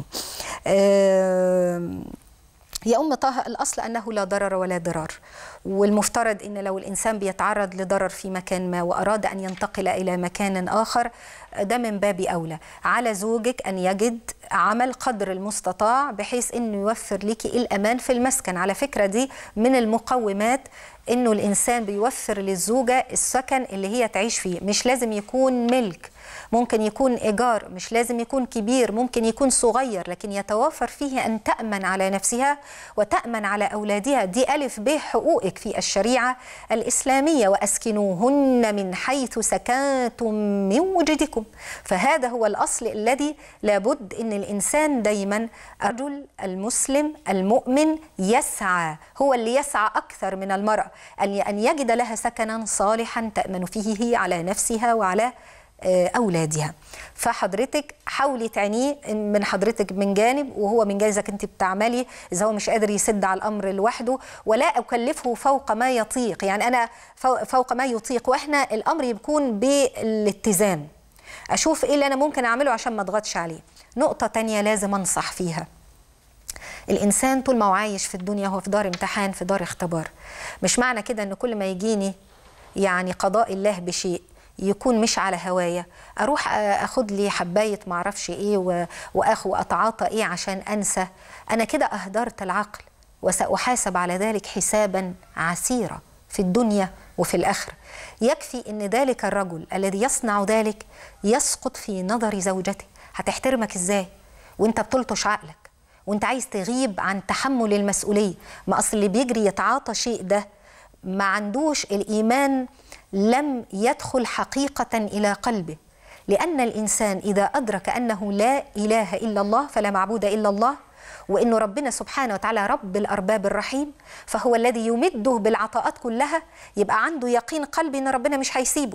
يا أم طه الأصل أنه لا ضرر ولا ضرار والمفترض أن لو الإنسان بيتعرض لضرر في مكان ما وأراد أن ينتقل إلى مكان آخر ده من باب أولى على زوجك أن يجد عمل قدر المستطاع بحيث أنه يوفر لك الأمان في المسكن على فكرة دي من المقومات أنه الإنسان بيوفر للزوجة السكن اللي هي تعيش فيه مش لازم يكون ملك ممكن يكون إيجار مش لازم يكون كبير ممكن يكون صغير لكن يتوافر فيه أن تأمن على نفسها وتأمن على أولادها دي ألف ب حقوقك في الشريعة الإسلامية وأسكنوهن من حيث سكنتم من وجدكم فهذا هو الأصل الذي لابد أن الإنسان دايما الرجل المسلم المؤمن يسعى هو اللي يسعى أكثر من المرأة أن يجد لها سكنا صالحا تأمن فيه على نفسها وعلى اولادها فحضرتك حاولي تعينيه من حضرتك من جانب وهو من جانب انت بتعملي اذا هو مش قادر يسد على الامر لوحده ولا اكلفه فوق ما يطيق يعني انا فوق ما يطيق واحنا الامر يكون بالاتزان اشوف ايه اللي انا ممكن اعمله عشان ما اضغطش عليه نقطه تانية لازم انصح فيها الانسان طول ما هو عايش في الدنيا هو في دار امتحان في دار اختبار مش معنى كده ان كل ما يجيني يعني قضاء الله بشيء يكون مش على هوايا اروح اخد لي حبايه معرفش ايه واخو واتعاطى ايه عشان انسى انا كده اهدرت العقل وساحاسب على ذلك حسابا عسيرا في الدنيا وفي الاخره يكفي ان ذلك الرجل الذي يصنع ذلك يسقط في نظر زوجته هتحترمك ازاي وانت بتلطش عقلك وانت عايز تغيب عن تحمل المسؤوليه ما اصل اللي بيجري يتعاطى شيء ده ما عندوش الايمان لم يدخل حقيقة إلى قلبه لأن الإنسان إذا أدرك أنه لا إله إلا الله فلا معبود إلا الله وأن ربنا سبحانه وتعالى رب الأرباب الرحيم فهو الذي يمده بالعطاءات كلها يبقى عنده يقين قلبي أن ربنا مش هيسيبه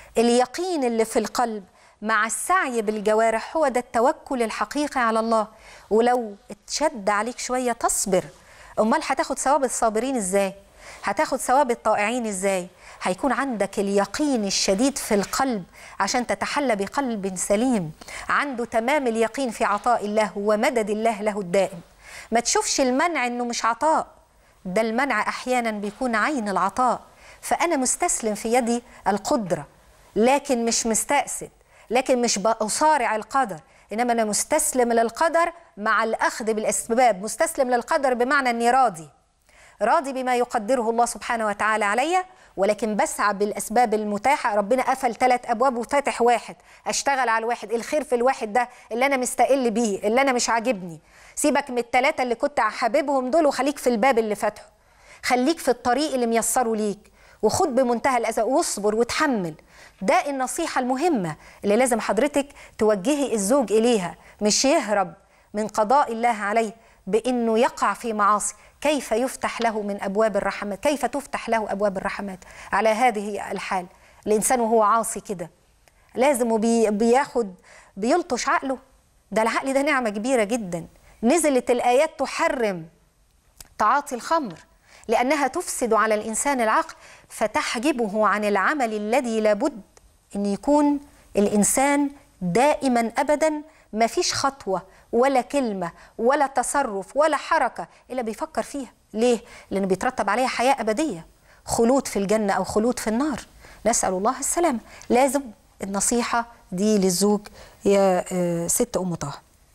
اليقين اللي في القلب مع السعي بالجوارح هو ده التوكل الحقيقي على الله ولو اتشد عليك شويه تصبر امال هتاخد ثواب الصابرين ازاي هتاخد ثواب الطائعين ازاي هيكون عندك اليقين الشديد في القلب عشان تتحلى بقلب سليم عنده تمام اليقين في عطاء الله ومدد الله له الدائم ما تشوفش المنع انه مش عطاء ده المنع احيانا بيكون عين العطاء فانا مستسلم في يدي القدره لكن مش مستأسد لكن مش بصارع القدر انما انا مستسلم للقدر مع الاخذ بالاسباب مستسلم للقدر بمعنى اني راضي راضي بما يقدره الله سبحانه وتعالى عليا ولكن بسعى بالاسباب المتاحه ربنا قفل ثلاث ابواب وفاتح واحد اشتغل على الواحد الخير في الواحد ده اللي انا مستقل بيه اللي انا مش عاجبني سيبك من الثلاثه اللي كنت حاببهم دول وخليك في الباب اللي فاتحه خليك في الطريق اللي ميسره ليك وخد بمنتهى الاذى واصبر وتحمل ده النصيحه المهمه اللي لازم حضرتك توجهي الزوج اليها مش يهرب من قضاء الله عليه بانه يقع في معاصي كيف يفتح له من ابواب الرحمات كيف تفتح له ابواب الرحمات على هذه الحال الانسان وهو عاصي كده لازم بي بياخد بيلطش عقله ده العقل ده نعمه كبيره جدا نزلت الايات تحرم تعاطي الخمر لانها تفسد على الانسان العقل فتحجبه عن العمل الذي لابد ان يكون الانسان دائما ابدا ما فيش خطوه ولا كلمه ولا تصرف ولا حركه الا بيفكر فيها ليه لانه بيترتب عليها حياه ابديه خلود في الجنه او خلود في النار نسال الله السلامه لازم النصيحه دي للزوج يا ست ام طه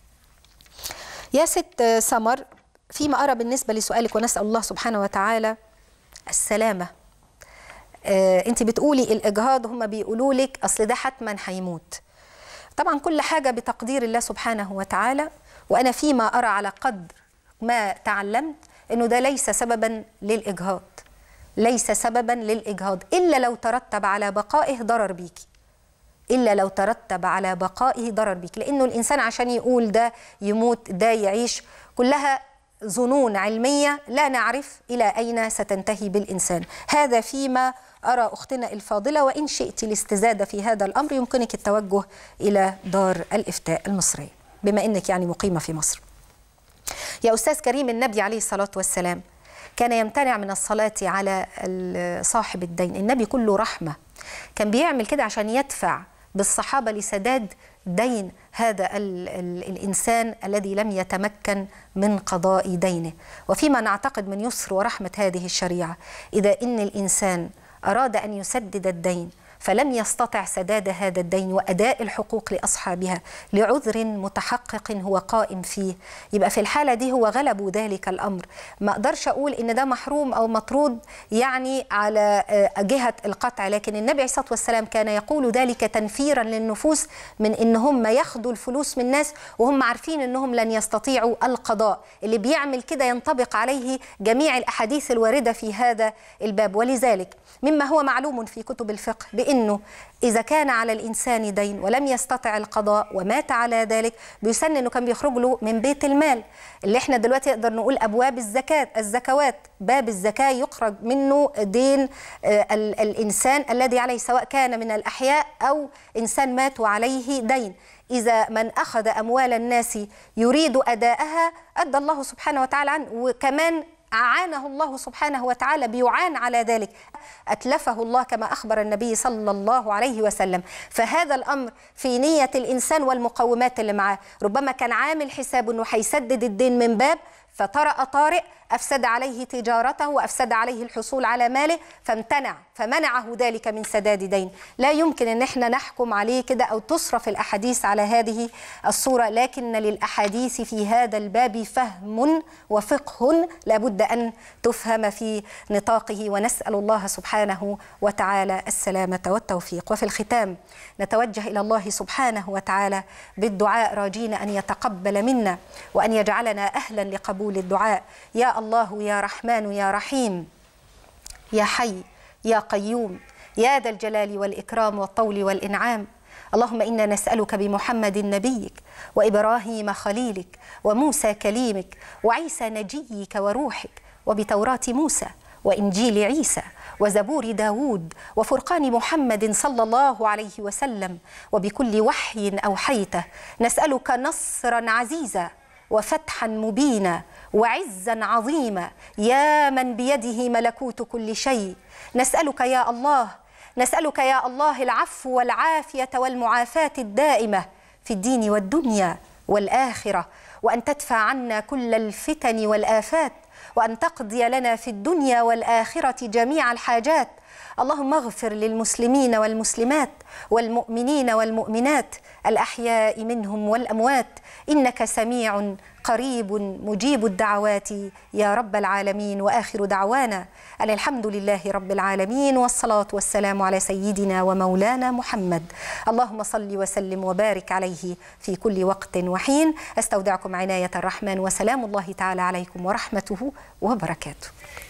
يا ست سمر فيما أرى بالنسبة لسؤالك ونسأل الله سبحانه وتعالى السلامة آه أنت بتقولي الإجهاض هم بيقولوا لك أصل ده حتما هيموت طبعا كل حاجة بتقدير الله سبحانه وتعالى وأنا فيما أرى على قدر ما تعلمت أنه ده ليس سببا للإجهاض ليس سببا للإجهاض إلا لو ترتب على بقائه ضرر بيكي إلا لو ترتب على بقائه ضرر بيك لأنه الإنسان عشان يقول ده يموت ده يعيش كلها ظنون علميه لا نعرف الى اين ستنتهي بالانسان هذا فيما ارى اختنا الفاضله وان شئت الاستزاده في هذا الامر يمكنك التوجه الى دار الافتاء المصريه بما انك يعني مقيمه في مصر يا استاذ كريم النبي عليه الصلاه والسلام كان يمتنع من الصلاه على صاحب الدين النبي كله رحمه كان بيعمل كده عشان يدفع بالصحابه لسداد دين هذا ال ال الانسان الذي لم يتمكن من قضاء دينه وفيما نعتقد من يسر ورحمه هذه الشريعه اذا ان الانسان اراد ان يسدد الدين فلم يستطع سداد هذا الدين واداء الحقوق لاصحابها لعذر متحقق هو قائم فيه يبقى في الحاله دي هو غلب ذلك الامر ما اقدرش اقول ان ده محروم او مطرود يعني على جهه القطع لكن النبي عليه الصلاه والسلام كان يقول ذلك تنفيرا للنفوس من ان هم ياخدوا الفلوس من الناس وهم عارفين انهم لن يستطيعوا القضاء اللي بيعمل كده ينطبق عليه جميع الاحاديث الوارده في هذا الباب ولذلك مما هو معلوم في كتب الفقه بانه اذا كان على الانسان دين ولم يستطع القضاء ومات على ذلك بيسن انه كان بيخرج له من بيت المال اللي احنا دلوقتي نقدر نقول ابواب الزكاه الزكوات باب الزكاه يخرج منه دين الانسان الذي عليه سواء كان من الاحياء او انسان مات وعليه دين إذا من أخذ أموال الناس يريد أداءها أدى الله سبحانه وتعالى عنه وكمان أعانه الله سبحانه وتعالى بيعان على ذلك أتلفه الله كما أخبر النبي صلى الله عليه وسلم فهذا الأمر في نية الإنسان والمقومات اللي معاه ربما كان عامل حساب أنه هيسدد الدين من باب فطرأ طارئ أفسد عليه تجارته وأفسد عليه الحصول على ماله فامتنع فمنعه ذلك من سداد دين لا يمكن أن احنا نحكم عليه كده أو تصرف الأحاديث على هذه الصورة لكن للأحاديث في هذا الباب فهم وفقه لابد أن تفهم في نطاقه ونسأل الله سبحانه وتعالى السلامة والتوفيق وفي الختام نتوجه إلى الله سبحانه وتعالى بالدعاء راجين أن يتقبل منا وأن يجعلنا أهلا لقبول الدعاء يا الله يا رحمن يا رحيم يا حي يا قيوم يا ذا الجلال والإكرام والطول والإنعام اللهم إنا نسألك بمحمد نبيك وإبراهيم خليلك وموسى كليمك وعيسى نجيك وروحك وبتوراة موسى وإنجيل عيسى وزبور داود وفرقان محمد صلى الله عليه وسلم وبكل وحي أوحيته نسألك نصرا عزيزا وفتحا مبينا وعزا عظيما يا من بيده ملكوت كل شيء نسألك يا الله نسألك يا الله العفو والعافية والمعافاة الدائمة في الدين والدنيا والآخرة وأن تدفع عنا كل الفتن والآفات وأن تقضي لنا في الدنيا والآخرة جميع الحاجات اللهم اغفر للمسلمين والمسلمات والمؤمنين والمؤمنات الأحياء منهم والأموات إنك سميع قريب مجيب الدعوات يا رب العالمين واخر دعوانا ان الحمد لله رب العالمين والصلاه والسلام على سيدنا ومولانا محمد اللهم صل وسلم وبارك عليه في كل وقت وحين استودعكم عنايه الرحمن وسلام الله تعالى عليكم ورحمته وبركاته